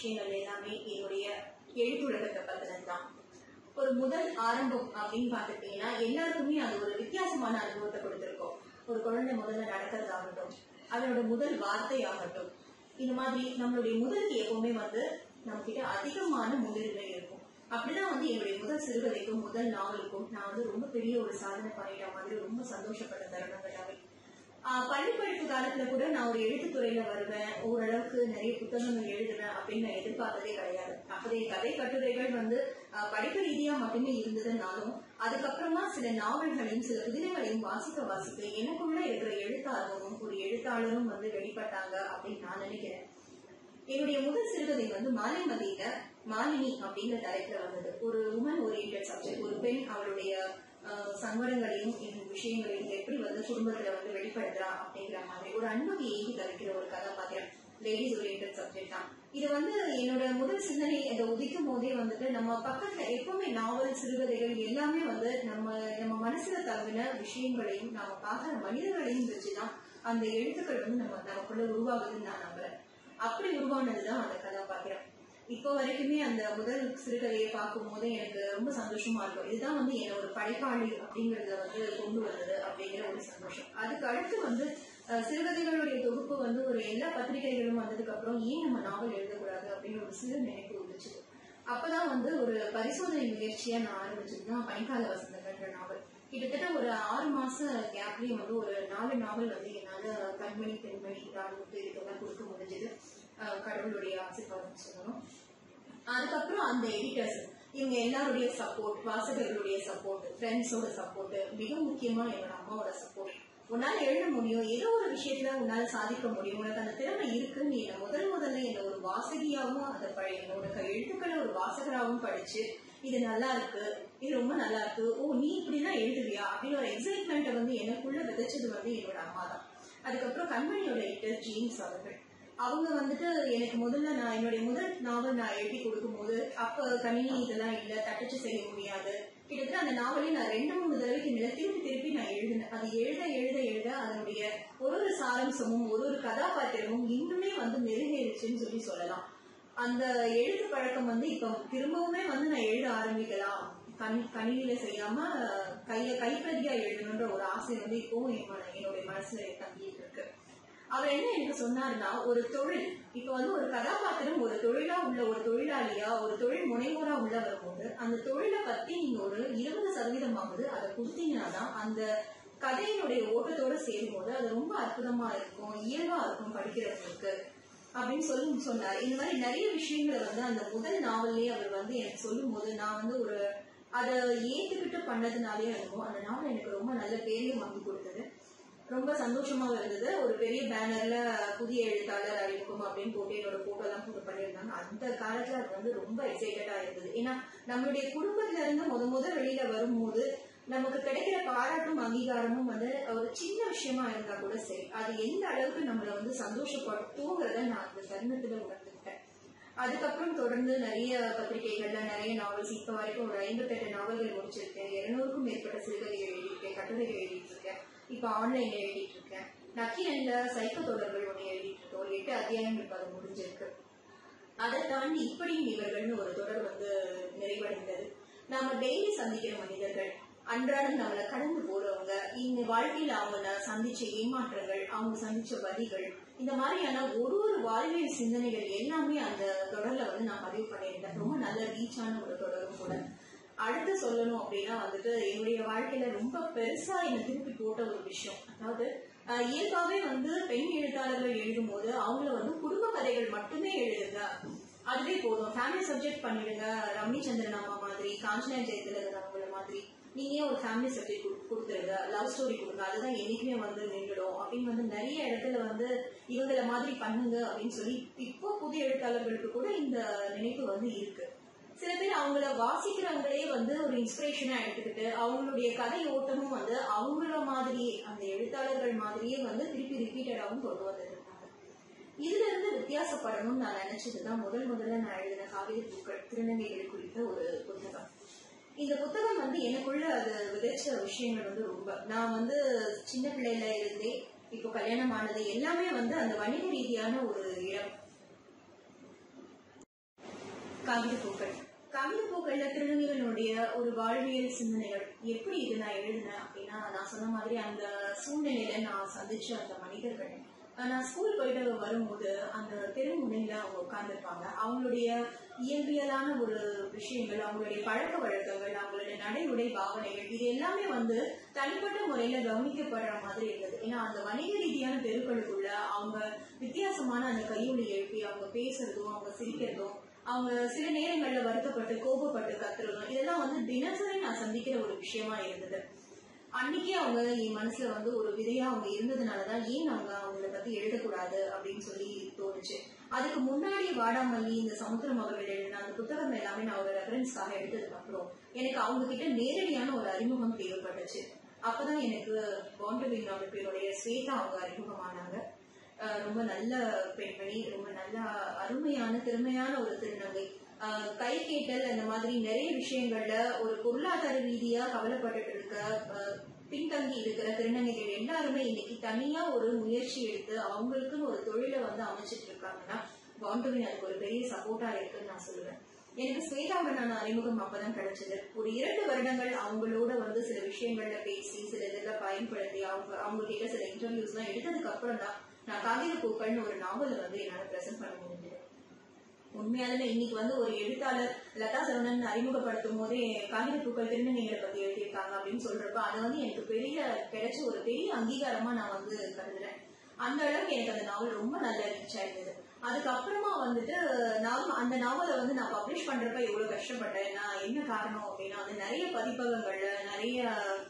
விஷயங்கள் எல்லாமே என்னுடைய எழுத்துலகத்தை பத்தினது தான் ஒரு முதல் ஆரம்பம் அப்படின்னு பார்த்துட்டீங்கன்னா எல்லாருக்குமே அது ஒரு வித்தியாசமான அனுபவத்தை கொடுத்திருக்கோம் ஒரு குழந்தை முதல்ல நடக்கிறதாகட்டும் அதனோட முதல் வார்த்தை ஆகட்டும் இந்த மாதிரி நம்மளுடைய முதலுக்கு எப்பவுமே வந்து நம்ம கிட்ட அதிகமான முன்னுரிமை இருக்கும் அப்படிதான் வந்து என்னுடைய முதல் சிறுகதைக்கும் முதல் நாவலுக்கும் நான் வந்து ரொம்ப பெரிய ஒரு சாதனை பண்ணிட்ட மாதிரி ரொம்ப சந்தோஷப்பட்ட தருணங்களாவே ஆஹ் பள்ளி படிப்பு காலத்துல கூட நான் ஒரு எழுத்துத்துறையில வருவேன் ஓரளவுக்கு நிறைய புத்தகங்கள் எழுதுவேன் அப்படின்னு நான் எதிர்பார்த்ததே கிடையாது அப்போதைய கதை கட்டுரைகள் வந்து ஆஹ் படிப்பு ரீதியா மட்டுமே இருந்ததுனாலும் அதுக்கப்புறமா சில நாவல்களையும் சில புதினங்களையும் வாசிக்க வாசிக்க எனக்குள்ள இருக்கிற எழுத்தார்வமும் ஒரு எழுத்தாளரும் வந்து வெளிப்பட்டாங்க அப்படின்னு நான் நினைக்கிறேன் என்னுடைய முதல் சிறுகதை வந்து மாலைமதியில மாலினி அப்படிங்கிற தலைப்புல வந்தது ஒரு உமன் ஓரியன்ட் சப்ஜெக்ட் ஒரு பெண் அவளுடைய ஆஹ், சங்கடங்களையும் இந்த விஷயங்களையும் எப்படி வந்து குடும்பத்துல வந்து வெளிப்படுத்துறா அப்படிங்கிற மாதிரி ஒரு அன்புக்கு ஏங்கி கலைக்கிற ஒரு கதாபாத்திரம் லேடிஸ் ஓரியன்ட் சப்ஜெக்ட் தான் இது வந்து என்னோட முதல் சிந்தனை அதை உதிக்கும் போதே வந்துட்டு நம்ம பக்கத்துல எப்பவுமே நாவல் சிறுகதைகள் எல்லாமே வந்து நம்ம நம்ம மனசுல தகுன விஷயங்களையும் நாம பார்க்கிற மனிதர்களையும் வச்சுதான் அந்த எழுத்துக்கள் வந்து நம்ம நமக்குள்ள உருவாகுதுன்னு நான் நம்புறேன் அப்படி உருவானதுதான் அந்த கதாபாத்திரம் இப்போ வரைக்குமே அந்த முதல் சிறுகதையை பார்க்கும் போது எனக்கு ரொம்ப சந்தோஷமா இருக்கும் இதுதான் வந்து என்ன ஒரு படைப்பாளி அப்படிங்கறத வந்து கொண்டு வந்தது அப்படிங்கிற ஒரு சந்தோஷம் அதுக்கு அடுத்து வந்து அஹ், சிறுகதைகளுடைய தொகுப்பு வந்து ஒரு எல்லா பத்திரிகைகளும் வந்ததுக்கு அப்புறம் ஏன் நம்ம நாவல் எழுதக்கூடாது அப்படின்னு ஒரு சிறு நினைப்பு வந்துச்சு அப்பதான் வந்து ஒரு பரிசோதனை முயற்சியா நான் ஆரம்பிச்சதுதான் பனிக்கால வசந்தங்கள்ன்ற நாவல் கிட்டத்தட்ட ஒரு ஆறு மாச கேப்லயே வந்து ஒரு நாலு நாவல் வந்து என்னால கண்மணி பெண்மணி ராணுவத்து இதுக்கெல்லாம் கொடுக்க முடிஞ்சது அஹ் கடவுளுடைய ஆசீர்வாதம் சொல்லணும் அதுக்கப்புறம் அந்த எடிட்டர்ஸ் இவங்க எல்லாருடைய சப்போர்ட் வாசகர்களுடைய சப்போர்ட் ஃப்ரெண்ட்ஸோட சப்போர்ட் மிக முக்கியமா என்னோட அம்மாவோட சப்போர்ட் உன்னால எழுத முடியும் ஏதோ ஒரு விஷயத்துல உன்னால சாதிக்க முடியும் உனக்கு அந்த திறமை இருக்கு நீ என்ன முதல் முதல்ல என்ன ஒரு வாசகியாவும் அந்த பழைய என்னோட க- எழுத்துக்களை ஒரு வாசகராகவும் படிச்சு இது நல்லா இருக்கு இது ரொம்ப நல்லா இருக்கு ஓ நீ இப்படிதான் எழுதுவியா அப்படின்னு ஒரு எக்ஸைட்மெண்ட்டை வந்து எனக்குள்ள விதைச்சது வந்து என்னோட அம்மா தான் அதுக்கப்புறம் கண்மணியோட எடிட்டர் ஜேம்ஸ் அவர்கள் அவங்க வந்துட்டு எனக்கு முதல்ல நான் என்னுடைய முதல் நாவல் நான் எழுதி கொடுக்கும்போது அப்ப கணினி இதெல்லாம் இல்ல தட்டச்சு செய்ய முடியாது கிட்டத்தட்ட அந்த நாவலை நான் ரெண்டு மூணு தடவைக்கு மேல திருப்பி திருப்பி நான் எழுதினேன் அது எழுத எழுத எழுத அதனுடைய ஒரு ஒரு சாரம்சமும் ஒரு ஒரு கதாபாத்திரமும் இன்னுமே வந்து மெருகேறிச்சுன்னு சொல்லி சொல்லலாம் அந்த எழுத்து பழக்கம் வந்து இப்ப திரும்பவுமே வந்து நான் எழுத ஆரம்பிக்கலாம் கண் கணினியில செய்யாம கையில கைப்பதியா எழுதணுன்ற ஒரு ஆசை வந்து இப்பவும் என் மன- என்னுடைய மனசுல தங்கிட்டு இருக்கு அவர் என்ன எனக்கு சொன்னாருன்னா ஒரு தொழில் இப்ப வந்து ஒரு கதாபாத்திரம் ஒரு தொழிலா உள்ள ஒரு தொழிலாளியா ஒரு தொழில் முனைவோரா உள்ள வரும்போது அந்த தொழிலை பத்தி நீங்க ஒரு இருபது சதவீதமாவது அதை கொடுத்தீங்கன்னா தான் அந்த கதையினுடைய ஓட்டத்தோட சேரும்போது அது ரொம்ப அற்புதமா இருக்கும் இயல்பா இருக்கும் படிக்கிறவங்களுக்கு அப்படின்னு சொல்லி சொன்னாரு இந்த மாதிரி நிறைய விஷயங்களை வந்து அந்த முதல் நாவல்லயே அவர் வந்து எனக்கு சொல்லும் போது நான் வந்து ஒரு அதை ஏத்துக்கிட்டு பண்ணதுனாலே என்னமோ அந்த நாவல் எனக்கு ரொம்ப நல்ல பேரையும் வாங்கி கொடுத்தது ரொம்ப சந்தோஷமா இருந்தது ஒரு பெரிய பேனர்ல புதிய எழுத்தாளர் அறிமுகம் அப்படின்னு போட்டு என்னோட போட்டோ எல்லாம் போட்டு பண்ணியிருந்தாங்க அந்த காலத்துல அது வந்து ரொம்ப எக்ஸைட்டடா இருந்தது ஏன்னா நம்மளுடைய குடும்பத்துல இருந்து முத முத வெளியில வரும்போது நமக்கு கிடைக்கிற பாராட்டும் அங்கீகாரமும் வந்து ஒரு சின்ன விஷயமா இருந்தா கூட சரி அது எந்த அளவுக்கு நம்மள வந்து சந்தோஷப்படுத்துங்கிறத நான் அந்த தருணத்துல உணர்ந்துக்கிட்டேன் அதுக்கப்புறம் தொடர்ந்து நிறைய பத்திரிகைகள்ல நிறைய நாவல்ஸ் இப்ப வரைக்கும் ஒரு ஐம்பத்தெட்டு நாவல்கள் முடிச்சிருக்கேன் இருநூறுக்கும் மேற்பட்ட சிறுகதைகள் எழுதியிருக்கேன் கட்டுரைகள் எழுதிட்டு இருக்கேன் இப்ப ஆன்லைன்ல எழுதிட்டு இருக்கேன் நக்கீரன்ல சைக்கோ தொடர்கள் ஒண்ணு எழுதிட்டு இருக்கோம் ஒரு எட்டு அத்தியாயம் இப்ப அது முடிஞ்சிருக்கு அதை தாண்டி இப்படியும் இவர்கள்னு ஒரு தொடர் வந்து நிறைவடைந்தது நாம டெய்லி சந்திக்கிற மனிதர்கள் அன்றாடம் நம்மள கடந்து போறவங்க இங்க வாழ்க்கையில அவங்க சந்திச்ச ஏமாற்றங்கள் அவங்க சந்திச்ச வலிகள் இந்த மாதிரியான ஒரு ஒரு வாழ்வியல் சிந்தனைகள் எல்லாமே அந்த தொடர்ல வந்து நான் பதிவு பண்ணியிருந்தேன் ரொம்ப நல்ல ரீச்சான ஒரு தொடரும் கூட அடுத்து சொல்லணும் அப்படின்னா வந்துட்டு என்னுடைய வாழ்க்கையில ரொம்ப பெருசா என்னை திருப்பி போட்ட ஒரு விஷயம் அதாவது ஆஹ், இயல்பாவே வந்து பெண் எழுத்தாளர்கள் எழுதும் போது அவங்கள வந்து குடும்ப கதைகள் மட்டுமே எழுதுங்க அதுவே போதும் ஃபேமிலி சப்ஜெக்ட் பண்ணிடுங்க ரம்னி சந்திரன் அம்மா மாதிரி காஞ்சனா ஜெயதிலகன் அவங்கள மாதிரி நீங்க ஏன் ஒரு ஃபேமிலி சப்ஜெக்ட் கொடுத்துருங்க லவ் ஸ்டோரி கொடுங்க அதுதான் என்னைக்குமே வந்து நின்றுடும் அப்படின்னு வந்து நிறைய இடத்துல வந்து இவங்கள மாதிரி பண்ணுங்க அப்படின்னு சொல்லி இப்போ புதிய எழுத்தாளர்களுக்கு கூட இந்த நினைப்பு வந்து இருக்கு சில பேர் அவங்கள வாசிக்கிறவங்களே வந்து ஒரு இன்ஸ்பிரேஷனா எடுத்துக்கிட்டு அவங்களுடைய கதை ஓட்டமும் வந்து அவங்கள மாதிரியே அந்த எழுத்தாளர்கள் மாதிரியே வந்து திருப்பி ரிப்பீட்டடாகவும் கொண்டு வந்திருக்காங்க இதுல இருந்து வித்தியாசப்படணும்னு நான் நினைச்சதுதான் முதல் முதல்ல நான் எழுதின காவிரி பூக்கள் திருநங்கைகள் குறித்த ஒரு புத்தகம் இந்த புத்தகம் வந்து எனக்குள்ள அது விதைச்ச விஷயங்கள் வந்து ரொம்ப நான் வந்து சின்ன பிள்ளையில இருந்தே இப்போ கல்யாணம் ஆனது எல்லாமே வந்து அந்த வணிக ரீதியான ஒரு இடம் காகிதப்பூக்கள் காகிதப்பூக்கள்ல திருநங்கைகளுடைய ஒரு வாழ்வியல் சிந்தனைகள் எப்படி இது நான் எழுதினேன் அப்படின்னா நான் சொன்ன மாதிரி அந்த சூழ்நிலையில நான் சந்திச்ச அந்த மனிதர்கள் அஹ் நான் ஸ்கூல் போயிட்டு வரும்போது அந்த தெருமுனையில அவங்க உட்கார்ந்துருப்பாங்க அவங்களுடைய இயற்பியலான ஒரு விஷயங்கள் அவங்களுடைய பழக்க வழக்கங்கள் அவங்களுடைய நடை உடை பாவனைகள் இது எல்லாமே வந்து தனிப்பட்ட முறையில கவனிக்கப்படுற மாதிரி இருந்தது ஏன்னா அந்த வணிக ரீதியான தெருக்களுக்குள்ள அவங்க வித்தியாசமான அந்த கையொலி எழுப்பி அவங்க பேசுறதும் அவங்க சிரிக்கிறதும் அவங்க சில நேரங்கள்ல வருத்தப்பட்டு கோபப்பட்டு கத்துறதும் இதெல்லாம் வந்து தினசரி நான் சந்திக்கிற ஒரு விஷயமா இருந்தது அன்னைக்கே அவங்க என் மனசுல வந்து ஒரு விதையா அவங்க இருந்ததுனாலதான் ஏன் அவங்க அவங்கள பத்தி எழுதக்கூடாது அப்படின்னு சொல்லி தோணுச்சு அதுக்கு முன்னாடி வாடாமல்லி இந்த சமுத்திரம் அவர்கள் எழுதின அந்த புத்தகம் எல்லாமே நான் ஒரு ரெஃபரன்ஸ்க்காக எடுத்ததுக்கு அப்புறம் எனக்கு அவங்க கிட்ட நேரடியான ஒரு அறிமுகம் தேவைப்பட்டுச்சு அப்பதான் எனக்கு பாண்டவின் அமைப்பினுடைய ஸ்வேதா அவங்க அறிமுகமானாங்க அஹ் ரொம்ப நல்ல பெண்மணி ரொம்ப நல்ல அருமையான திறமையான ஒரு திருநங்கை அஹ் கை கேட்டல் அந்த மாதிரி நிறைய விஷயங்கள்ல ஒரு பொருளாதார ரீதியா கவலைப்பட்டுட்டு இருக்க அஹ் பின்தங்கி இருக்கிற திருநங்கைகள் எல்லாருமே இன்னைக்கு தனியா ஒரு முயற்சி எடுத்து அவங்களுக்குன்னு ஒரு தொழிலை வந்து அமைச்சிட்டு இருக்காங்கன்னா பாண்டுவின் அதுக்கு ஒரு பெரிய சப்போர்ட்டா இருக்குன்னு நான் சொல்லுவேன் எனக்கு ஸ்வேதாவுடனான அறிமுகம் அப்பதான் கிடைச்சது ஒரு இரண்டு வருடங்கள் அவங்களோட வந்து சில விஷயங்கள்ல பேசி சில இதுல பயன்படுத்தி அவங்க அவங்க கிட்ட சில இன்டர்வியூஸ் எல்லாம் எடுத்ததுக்கு அப்புறம் தான் நான் காகித பூக்கள்னு ஒரு நாவலை வந்து என்னால பிரசன்ட் பண்ண முடிஞ்சது உண்மையாலுமே இன்னைக்கு வந்து ஒரு எழுத்தாளர் லதா சரவணன் அறிமுகப்படுத்தும் போதே காகித பூக்கள் திருநங்கைகளை பத்தி எழுதியிருக்காங்க அப்படின்னு சொல்றப்ப அது வந்து எனக்கு பெரிய கிடைச்ச ஒரு பெரிய அங்கீகாரமா நான் வந்து கருதுறேன் அந்த அளவுக்கு எனக்கு அந்த நாவல் ரொம்ப நல்ல ரீச் ஆயிருந்தது அதுக்கப்புறமா வந்துட்டு நான் அந்த நாவலை வந்து நான் பப்ளிஷ் பண்றப்ப எவ்வளவு கஷ்டப்பட்டேன் நான் என்ன காரணம் அப்படின்னா வந்து நிறைய பதிப்பகங்கள்ல நிறைய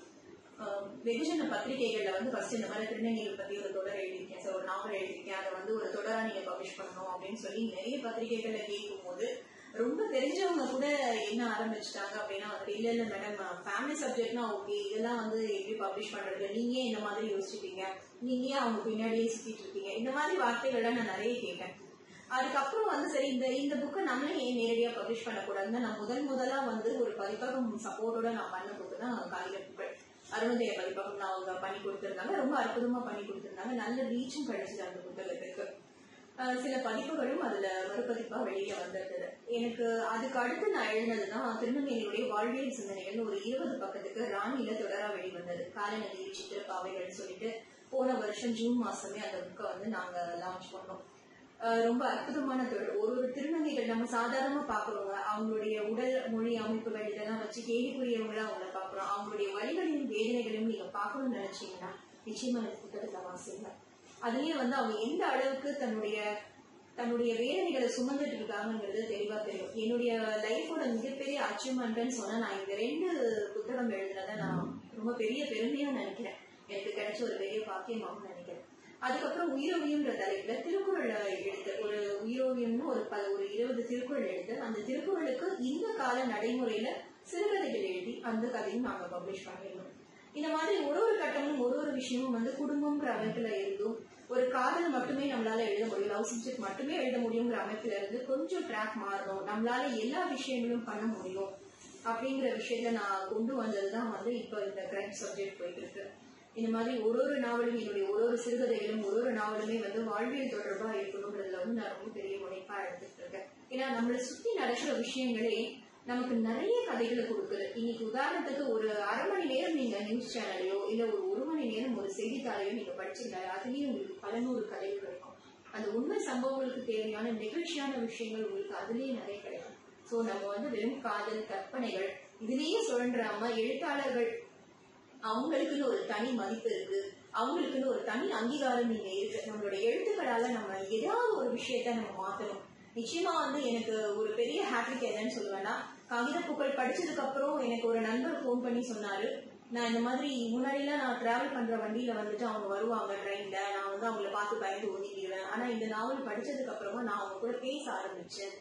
அஹ், வெகுஜன பத்திரிகைகள்ல வந்து ஃபர்ஸ்ட் இந்த மாதிரி திருநங்கைகள் பத்தி ஒரு தொடர் எழுதியிருக்கேன் சார் ஒரு நாவல் எழுதியிருக்கேன் அதை வந்து ஒரு தொடரா நீங்க பப்ளிஷ் பண்ணணும் அப்படின்னு சொல்லி நிறைய பத்திரிகைகள்ல கேட்கும் போது ரொம்ப தெரிஞ்சவங்க கூட என்ன ஆரம்பிச்சிட்டாங்க அப்படின்னா வந்து இல்ல இல்ல மேடம் ஃபேமிலி சப்ஜெக்ட்னா ஓகே இதெல்லாம் வந்து எப்படி பப்ளிஷ் பண்றது நீங்க ஏன் இந்த மாதிரி யோசிச்சிட்டீங்க நீங்க ஏன் அவங்க பின்னாடியே சுத்திட்டு இருக்கீங்க இந்த மாதிரி வார்த்தைகள்லாம் நான் நிறைய கேட்டேன் அதுக்கப்புறம் வந்து சரி இந்த இந்த புக்கை நம்மளே ஏன் நேரடியா பப்ளிஷ் பண்ணக்கூடாதுன்னு நான் முதல் முதலா வந்து ஒரு பதிப்பகம் சப்போர்ட்டோட நான் பண்ண புக்கு தான் காகித புக்கள் அருணோதய பதிப்பகம் நான் அவங்க பண்ணி கொடுத்திருந்தாங்க ரொம்ப அற்புதமா பண்ணி கொடுத்திருந்தாங்க நல்ல ரீச்சும் கிடைச்சது அந்த புத்தகத்துக்கு அஹ் சில பதிப்புகளும் அதுல மறுபதிப்பா வெளியில வந்திருந்தது எனக்கு அதுக்கு அடுத்து நான் எழுதினதுதான் திருநங்கைகளுடைய வாழ்வியல் சிந்தனைகள் ஒரு இருபது பக்கத்துக்கு ராணியில தொடரா வெளிவந்தது காலநதி சித்திரப்பாவைகள் சொல்லிட்டு போன வருஷம் ஜூன் மாசமே அந்த புக்கை வந்து நாங்க லான்ச் பண்ணோம் அஹ் ரொம்ப அற்புதமான தொடர் ஒரு ஒரு திருநங்கைகள் நம்ம சாதாரணமா பாக்குறவங்க அவங்களுடைய உடல் மொழி அமைப்புகள் இதெல்லாம் வச்சு கேள்விக்குரியவங்களா அவங்கள பாக்குறோம் அவங்களுடைய வழிகளையும் வேதனைகளையும் நீங்க பார்க்கணும்னு நினைச்சீங்கன்னா நிச்சயமா இந்த புத்தகத்தை வாசிங்க அதுலயும் வந்து அவங்க எந்த அளவுக்கு தன்னுடைய தன்னுடைய வேதனைகளை சுமந்துட்டு இருக்காங்கிறது தெளிவா தெரியும் என்னுடைய லைஃபோட மிகப்பெரிய அச்சீவ்மெண்ட்னு சொன்னா நான் இந்த ரெண்டு புத்தகம் எழுதுனதை நான் ரொம்ப பெரிய பெருமையா நினைக்கிறேன் எனக்கு கிடைச்ச ஒரு பெரிய பாக்கியமாகவும் நினைக்கிறேன் அதுக்கப்புறம் உயிரோவியம்ன்ற தலைப்புல திருக்குறள் எடுத்து ஒரு உயிரோவியம்னு ஒரு பல ஒரு இருபது திருக்குறள் எடுத்து அந்த திருக்குறளுக்கு இந்த கால நடைமுறையில சிறுகதைகள் எழுதி அந்த கதையும் நாங்க பப்ளிஷ் பண்ணிருந்தோம் இந்த மாதிரி ஒரு ஒரு கட்டமும் ஒரு ஒரு விஷயமும் வந்து குடும்பம்ன்ற அமைப்புல இருந்தும் ஒரு காதல் மட்டுமே நம்மளால எழுத முடியும் லவ் சப்ஜெக்ட் மட்டுமே எழுத முடியுங்கிற அமைப்புல இருந்து கொஞ்சம் ட்ராக் மாறணும் நம்மளால எல்லா விஷயங்களும் பண்ண முடியும் அப்படிங்கிற விஷயத்த நான் கொண்டு வந்ததுதான் வந்து இப்ப இந்த கிரைம் சப்ஜெக்ட் போயிட்டு இருக்கு இந்த மாதிரி ஒரு ஒரு நாவலும் என்னுடைய ஒரு ஒரு சிறுகதைகளும் ஒரு ஒரு நாவலுமே வந்து வாழ்வியல் தொடர்பா இருக்கணுங்கிறதுல வந்து நான் ரொம்ப பெரிய முனைப்பா எடுத்துட்டு இருக்கேன் ஏன்னா நம்மளை சுத்தி நடக்கிற விஷயங்களே நமக்கு நிறைய கதைகளை கொடுக்குது இன்னைக்கு உதாரணத்துக்கு ஒரு அரை மணி நேரம் நீங்க நியூஸ் சேனலையோ இல்ல ஒரு ஒரு மணி நேரம் ஒரு செய்தித்தாளையோ நீங்க படிச்சீங்கன்னா அதுலயும் உங்களுக்கு பல நூறு கதைகள் கிடைக்கும் அந்த உண்மை சம்பவங்களுக்கு தேவையான நெகிழ்ச்சியான விஷயங்கள் உங்களுக்கு அதுலயே நிறைய கிடைக்கும் சோ நம்ம வந்து வெறும் காதல் கற்பனைகள் இதுலயே சுழன்றாம எழுத்தாளர்கள் அவங்களுக்குன்னு ஒரு தனி மதிப்பு இருக்கு அவங்களுக்குன்னு ஒரு தனி அங்கீகாரம் இங்க இருக்கு நம்மளோட எழுத்துக்களால நம்ம ஏதாவது ஒரு விஷயத்த நம்ம மாத்தணும் நிச்சயமா வந்து எனக்கு ஒரு பெரிய ஹாப்பிக் என்னன்னு சொல்லுவேன்னா காகித பூக்கள் படிச்சதுக்கு அப்புறம் எனக்கு ஒரு நண்பர் ஃபோன் பண்ணி சொன்னாரு நான் இந்த மாதிரி முன்னாடிலாம் நான் டிராவல் பண்ற வண்டியில வந்துட்டு அவங்க வருவாங்க ட்ரெயின்ல நான் வந்து அவங்கள பார்த்து பயந்து ஒதுக்கிடுவேன் ஆனா இந்த நாவல் படிச்சதுக்கு அப்புறமா நான் அவங்க கூட பேச ஆரம்பிச்சேன்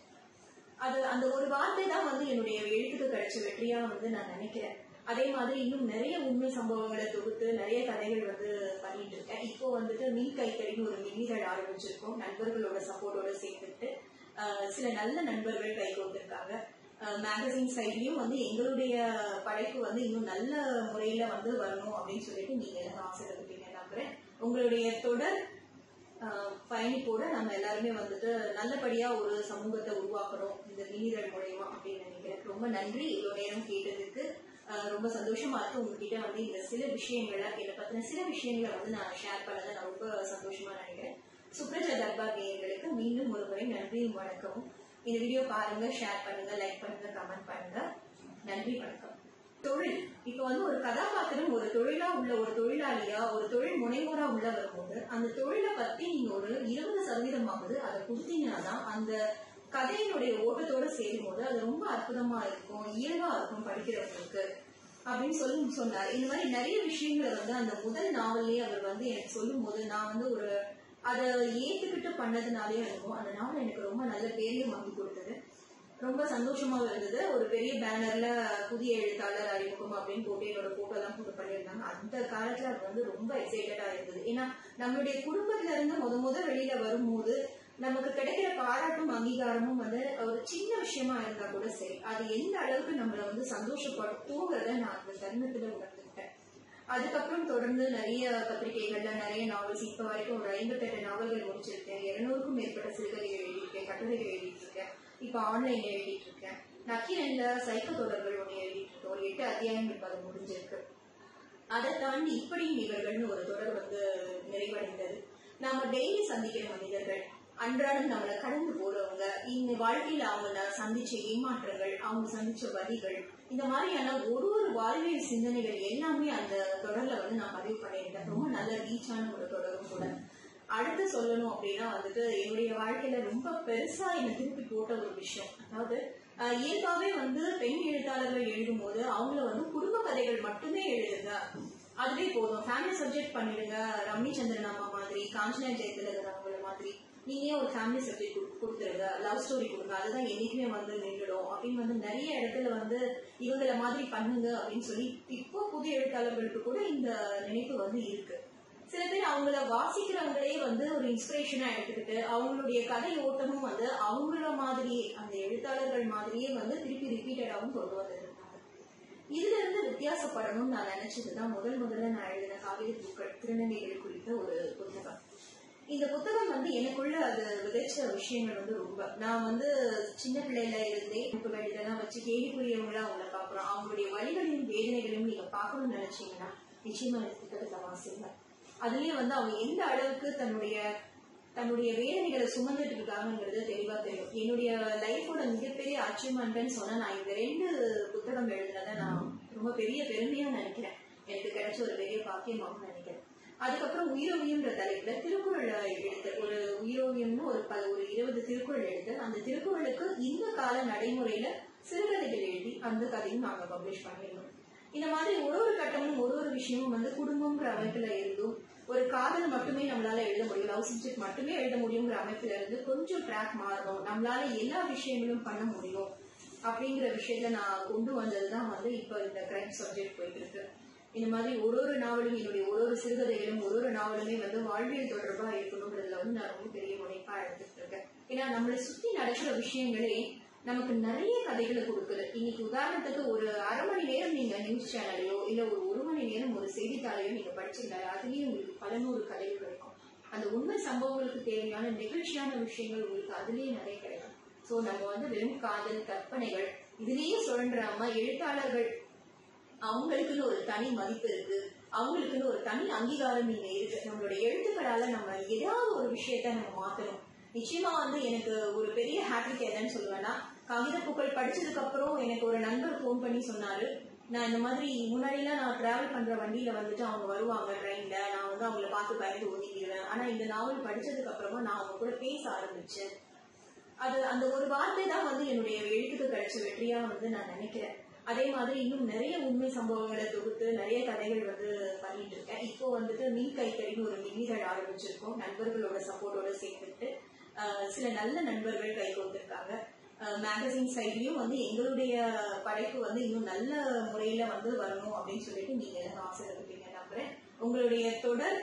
அது அந்த ஒரு வார்த்தை தான் வந்து என்னுடைய எழுத்துக்கு கிடைச்ச வெற்றியா வந்து நான் நினைக்கிறேன் அதே மாதிரி இன்னும் நிறைய உண்மை சம்பவங்களை தொகுத்து நிறைய கதைகள் வந்து பண்ணிட்டு இருக்கேன் இப்போ வந்துட்டு மின் கைத்தறின்னு ஒரு மின்னிதழ் ஆரம்பிச்சிருக்கோம் நண்பர்களோட சப்போர்ட்டோட சேர்த்துட்டு ஆஹ் சில நல்ல நண்பர்கள் கை கொடுத்திருக்காங்க மேகசின் சைட்லயும் வந்து எங்களுடைய படைப்பு வந்து இன்னும் நல்ல முறையில வந்து வரணும் அப்படின்னு சொல்லிட்டு நீங்க எல்லாரும் ஆசைப்பட்டீங்க நம்புறேன் உங்களுடைய தொடர் ஆஹ் பயணிப்போட நம்ம எல்லாருமே வந்துட்டு நல்லபடியா ஒரு சமூகத்தை உருவாக்கணும் இந்த மினிதழ் மூலயமா அப்படின்னு நினைக்கிறேன் ரொம்ப நன்றி இவ்வளவு நேரம் கேட்டதுக்கு ஆஹ் ரொம்ப சந்தோஷமா இருக்கு உங்ககிட்ட வந்து இந்த சில விஷயங்களை என்னை பத்தின சில விஷயங்களை வந்து நான் ஷேர் பண்ணதை நான் ரொம்ப சந்தோஷமா நினைக்கிறேன் சுப்ரஜா தர்பார் நேயர்களுக்கு மீண்டும் ஒரு முறை நன்றியும் வணக்கமும் இந்த வீடியோ பாருங்க ஷேர் பண்ணுங்க லைக் பண்ணுங்க கமெண்ட் பண்ணுங்க நன்றி வணக்கம் தொழில் இப்ப வந்து ஒரு கதாபாத்திரம் ஒரு தொழிலா உள்ள ஒரு தொழிலாளியா ஒரு தொழில் முனைவோரா உள்ள வரும்போது அந்த தொழிலை பத்தி நீங்க ஒரு இருபது சதவீதமாவது அதை கொடுத்தீங்கன்னா தான் அந்த கதையினுடைய ஓட்டத்தோட சேரும்போது அது ரொம்ப அற்புதமா இருக்கும் இயல்பா இருக்கும் படிக்கிறவங்களுக்கு அப்படின்னு சொல்லி சொன்னார் இந்த மாதிரி நிறைய விஷயங்களை வந்து அந்த முதல் நாவல்லே அவர் வந்து எனக்கு சொல்லும் போது நான் வந்து ஒரு அதை ஏத்துக்கிட்டு பண்ணதுனாலே இருக்கும் அந்த நாவல் எனக்கு ரொம்ப நல்ல பேரையும் வாங்கி கொடுத்தது ரொம்ப சந்தோஷமா இருந்தது ஒரு பெரிய பேனர்ல புதிய எழுத்தாளர் அறிமுகம் அப்படின்னு போட்டு என்னோட போட்டோ எல்லாம் போட்டு பண்ணியிருந்தாங்க அந்த காலத்துல அது வந்து ரொம்ப எக்ஸைட்டடா இருந்தது ஏன்னா நம்மளுடைய குடும்பத்துல இருந்து முத முத வெளியில வரும்போது நமக்கு கிடைக்கிற பாராட்டும் அங்கீகாரமும் வந்து ஒரு சின்ன விஷயமா இருந்தா கூட சரி அது எந்த அளவுக்கு நம்மள வந்து சந்தோஷப்படுத்துங்கிறத நான் அந்த தருணத்துல உணர்ந்துக்கிட்டேன் அதுக்கப்புறம் தொடர்ந்து நிறைய பத்திரிகைகள்ல நிறைய நாவல்ஸ் இப்ப வரைக்கும் ஒரு ஐம்பத்தெட்டு நாவல்கள் முடிச்சிருக்கேன் இருநூறுக்கும் மேற்பட்ட சிறுகதைகள் எழுதியிருக்கேன் கட்டுரைகள் எழுதிட்டு இருக்கேன் இப்ப ஆன்லைன் எழுதிட்டு இருக்கேன் நக்கீரன்ல சைக்கோ தொடர்கள் ஒன்று எழுதிட்டு இருக்கேன் ஒரு எட்டு அத்தியாயம் இப்ப அது முடிஞ்சிருக்கு அதை தாண்டி இப்படியும் இவர்கள்னு ஒரு தொடர் வந்து நிறைவடைந்தது நாம டெய்லி சந்திக்கிற மனிதர்கள் அன்றாடம் நம்மளை கடந்து போறவங்க இந்த வாழ்க்கையில அவங்க சந்திச்ச ஏமாற்றங்கள் அவங்க சந்திச்ச வழிகள் இந்த மாதிரியான ஒரு ஒரு வாழ்வியல் சிந்தனைகள் எல்லாமே அந்த தொடர்ல வந்து நான் பதிவு பண்ணியிருக்கேன் ரொம்ப நல்ல ரீச்சான ஒரு தொடரும் கூட அடுத்து சொல்லணும் அப்படின்னா வந்துட்டு என்னுடைய வாழ்க்கையில ரொம்ப பெருசா என்னை திருப்பி போட்ட ஒரு விஷயம் அதாவது ஆஹ், இயல்பாவே வந்து பெண் எழுத்தாளர்கள் எழுதும் போது அவங்கள வந்து குடும்ப கதைகள் மட்டுமே எழுதுங்க அதுவே போதும் ஃபேமிலி சப்ஜெக்ட் பண்ணிடுங்க ரம்னி சந்திரன் அம்மா மாதிரி காஞ்சனா ஜெயலலிதா அவங்கள மாதிரி நீங்க ஏன் ஒரு ஃபேமிலி சப்ஜெக்ட் கொடுத்துருங்க லவ் ஸ்டோரி கொடுங்க அதுதான் என்னைக்குமே வந்து நின்றுடும் அப்படின்னு வந்து நிறைய இடத்துல வந்து இவங்கள மாதிரி பண்ணுங்க அப்படின்னு சொல்லி இப்போ புதிய எழுத்தாளர்களுக்கு கூட இந்த நினைப்பு வந்து இருக்கு சில பேர் அவங்கள வாசிக்கிறவங்களே வந்து ஒரு இன்ஸ்பிரேஷனா எடுத்துக்கிட்டு அவங்களுடைய கதை ஓட்டமும் வந்து அவங்கள மாதிரியே அந்த எழுத்தாளர்கள் மாதிரியே வந்து திருப்பி ரிப்பீட்டடாகவும் கொண்டு வந்திருந்தாங்க இதுல இருந்து வித்தியாசப்படணும்னு நான் நினைச்சதுதான் முதல் முதல்ல நான் எழுதின காவிரி பூக்கள் திருநங்கைகள் குறித்த ஒரு புத்தகம் இந்த புத்தகம் வந்து எனக்குள்ள அது விதைச்ச விஷயங்கள் வந்து ரொம்ப நான் வந்து சின்ன பிள்ளையில இருந்தே புத்தகம் இதெல்லாம் வச்சு கேள்விக்குரியவங்களா அவங்கள பாக்குறோம் அவங்களுடைய வழிகளையும் வேதனைகளையும் நீங்க பார்க்கணும்னு நினைச்சீங்கன்னா நிச்சயமா இந்த புத்தகத்தை வாசிங்க அதுலயும் வந்து அவங்க எந்த அளவுக்கு தன்னுடைய தன்னுடைய வேதனைகளை சுமந்துட்டு இருக்காங்கிறது தெளிவா தெரியும் என்னுடைய லைஃபோட மிகப்பெரிய அச்சீவ்மெண்ட்னு சொன்னா நான் இந்த ரெண்டு புத்தகம் எழுதுனதை நான் ரொம்ப பெரிய பெருமையா நினைக்கிறேன் எனக்கு கிடைச்ச ஒரு பெரிய பாக்கியமாகவும் நினைக்கிறேன் அதுக்கப்புறம் உயிரோவியம்ன்ற தலைப்புல திருக்குறள் எடுத்து ஒரு உயிரோவியம்னு ஒரு பல ஒரு இருபது திருக்குறள் எடுத்து அந்த திருக்குறளுக்கு இந்த கால நடைமுறையில சிறுகதைகள் எழுதி அந்த கதையும் நாங்க பப்ளிஷ் பண்ணியிருந்தோம் இந்த மாதிரி ஒரு ஒரு கட்டமும் ஒரு ஒரு விஷயமும் வந்து குடும்பம்ன்ற அமைப்புல இருந்தும் ஒரு காதல் மட்டுமே நம்மளால எழுத முடியும் லவ் சப்ஜெக்ட் மட்டுமே எழுத முடியுங்கிற அமைப்புல இருந்து கொஞ்சம் ட்ராக் மாறணும் நம்மளால எல்லா விஷயங்களும் பண்ண முடியும் அப்படிங்கிற விஷயத்த நான் கொண்டு வந்ததுதான் வந்து இப்ப இந்த கிரைம் சப்ஜெக்ட் போயிட்டு இருக்கு இந்த மாதிரி ஒரு ஒரு நாவலும் என்னுடைய ஒரு ஒரு சிறுகதைகளும் ஒரு ஒரு நாவலுமே வந்து வாழ்வியல் தொடர்பா இருக்கணுங்கிறதுல வந்து நான் ரொம்ப பெரிய முனைப்பா எடுத்துட்டு இருக்கேன் ஏன்னா நம்மளை சுத்தி நடக்கிற விஷயங்களே நமக்கு நிறைய கதைகளை கொடுக்குது இன்னைக்கு உதாரணத்துக்கு ஒரு அரை மணி நேரம் நீங்க நியூஸ் சேனலையோ இல்ல ஒரு ஒரு மணி நேரம் ஒரு செய்தித்தாளையோ நீங்க படிச்சிருந்தாலே அதுலயும் உங்களுக்கு பல நூறு கதைகள் கிடைக்கும் அந்த உண்மை சம்பவங்களுக்கு தேவையான நெகிழ்ச்சியான விஷயங்கள் உங்களுக்கு அதுலயே நிறைய கிடைக்கும் சோ நம்ம வந்து வெறும் காதல் கற்பனைகள் இதுலயே சுழன்றாம எழுத்தாளர்கள் அவங்களுக்குன்னு ஒரு தனி மதிப்பு இருக்கு அவங்களுக்குன்னு ஒரு தனி அங்கீகாரம் இங்க இருக்கு நம்மளுடைய எழுத்துக்களால நம்ம ஏதாவது ஒரு விஷயத்த நம்ம மாத்தணும் நிச்சயமா வந்து எனக்கு ஒரு பெரிய ஹேபிட் என்னன்னு சொல்லுவேன்னா கவித புகழ் படிச்சதுக்கு அப்புறம் எனக்கு ஒரு நண்பர் ஃபோன் பண்ணி சொன்னாரு நான் இந்த மாதிரி முன்னாடிலாம் நான் டிராவல் பண்ற வண்டியில வந்துட்டு அவங்க வருவாங்க ட்ரெயின்ல நான் வந்து அவங்கள பார்த்து பயந்து ஒதுக்கிடுவேன் ஆனா இந்த நாவல் படிச்சதுக்கு அப்புறமா நான் அவங்க கூட பேச ஆரம்பிச்சேன் அது அந்த ஒரு வார்த்தை தான் வந்து என்னுடைய எழுத்துக்கு கிடைச்ச வெற்றியா வந்து நான் நினைக்கிறேன் அதே மாதிரி இன்னும் நிறைய உண்மை சம்பவங்களை தொகுத்து நிறைய கதைகள் வந்து பண்ணிட்டு இருக்கேன் இப்போ வந்துட்டு மீன் கைத்தறின்னு ஒரு மின்னிதழ் ஆரம்பிச்சிருக்கோம் நண்பர்களோட சப்போர்ட்டோட சேர்த்துட்டு ஆஹ் சில நல்ல நண்பர்கள் கை கொடுத்திருக்காங்க மேகசின் சைட்லயும் வந்து எங்களுடைய படைப்பு வந்து இன்னும் நல்ல முறையில வந்து வரணும் அப்படின்னு சொல்லிட்டு நீங்க எல்லாரும் ஆசைப்படுறீங்க நம்புறேன் உங்களுடைய தொடர்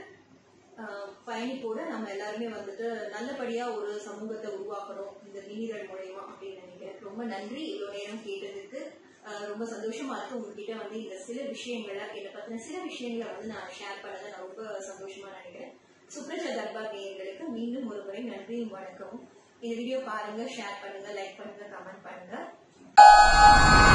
ஆஹ் பயணிப்போட நம்ம எல்லாருமே வந்துட்டு நல்லபடியா ஒரு சமூகத்தை உருவாக்கணும் இந்த மினிதழ் மூலயமா அப்படின்னு நினைக்கிறேன் ரொம்ப நன்றி இவ்வளவு நேரம் கேட்டதுக்கு ஆஹ் ரொம்ப சந்தோஷமா இருக்கு உங்ககிட்ட வந்து இந்த சில விஷயங்களை என்னை பத்தின சில விஷயங்களை வந்து நான் ஷேர் பண்ணதை நான் ரொம்ப சந்தோஷமா நினைக்கிறேன் சுப்ரஜா தர்பார் நேயர்களுக்கு மீண்டும் ஒரு முறை நன்றியும் வணக்கமும் இந்த வீடியோ பாருங்க ஷேர் பண்ணுங்க லைக் பண்ணுங்க கமெண்ட் பண்ணுங்க